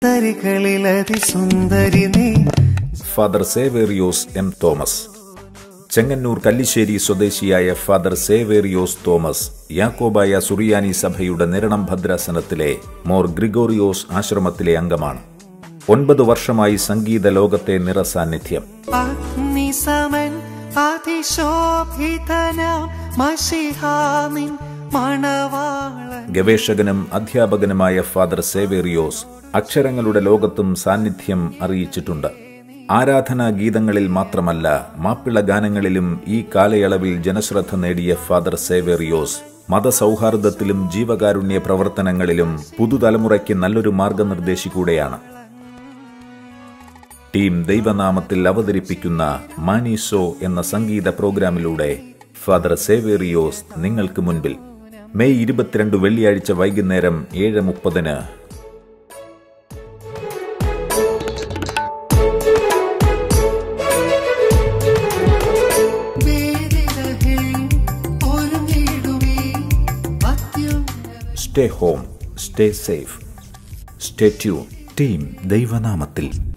സുന്ദരികളിലതിസുന്ദരി നീ father Severios M Thomas Chengannur Kallissery സ്വദേശിയായ father Severios Thomas Yakobaya Suriyani സഭയുടെ നിരണം ഭദ്രാസനത്തിലെ മോർ ഗ്രിഗോറിയോസ് ആശ്രമത്തിലെ അംഗമാണ് ഒൻപത് വർഷമായി സംഗീത ലോകത്തെ നിറസാന്നിധ്യം അഗ്നിസമൻ അതിശോഭിതനാം മഷിഹാമിൻ മണവാളൻ ഗവേഷകനും അധ്യാപകനുമായ ഫാദർ സേവേറിയോസ് അക്ഷരങ്ങളുടെ ലോകത്തും സാന്നിധ്യം അറിയിച്ചിട്ടുണ്ട് ആരാധനാ ഗീതങ്ങളിൽ മാത്രമല്ല മാപ്പിള ഗാനങ്ങളിലും ഈ കാലയളവിൽ ജനശ്രദ്ധ നേടിയ ഫാദർ സേവേറിയോസ് മതസൗഹാർദ്ദത്തിലും ജീവകാരുണ്യ പ്രവർത്തനങ്ങളിലും പുതുതലമുറയ്ക്ക് നല്ലൊരു മാർഗനിർദ്ദേശി കൂടെയാണ് ടീം ദൈവനാമത്തിൽ അവതരിപ്പിക്കുന്ന മാനീസോ എന്ന സംഗീത പ്രോഗ്രാമിലൂടെ ഫാദർ സേവേറിയോസ് നിങ്ങൾക്ക് മുൻപിൽ മെയ് ഇരുപത്തിരണ്ട് വെള്ളിയാഴ്ച വൈകുന്നേരം ഏഴ് മുപ്പതിന് വേദിതഹേ ഒരുങ്ങിടുവീ അത്യുന്നത stay home stay safe stay tune team ദൈവനാമത്തിൽ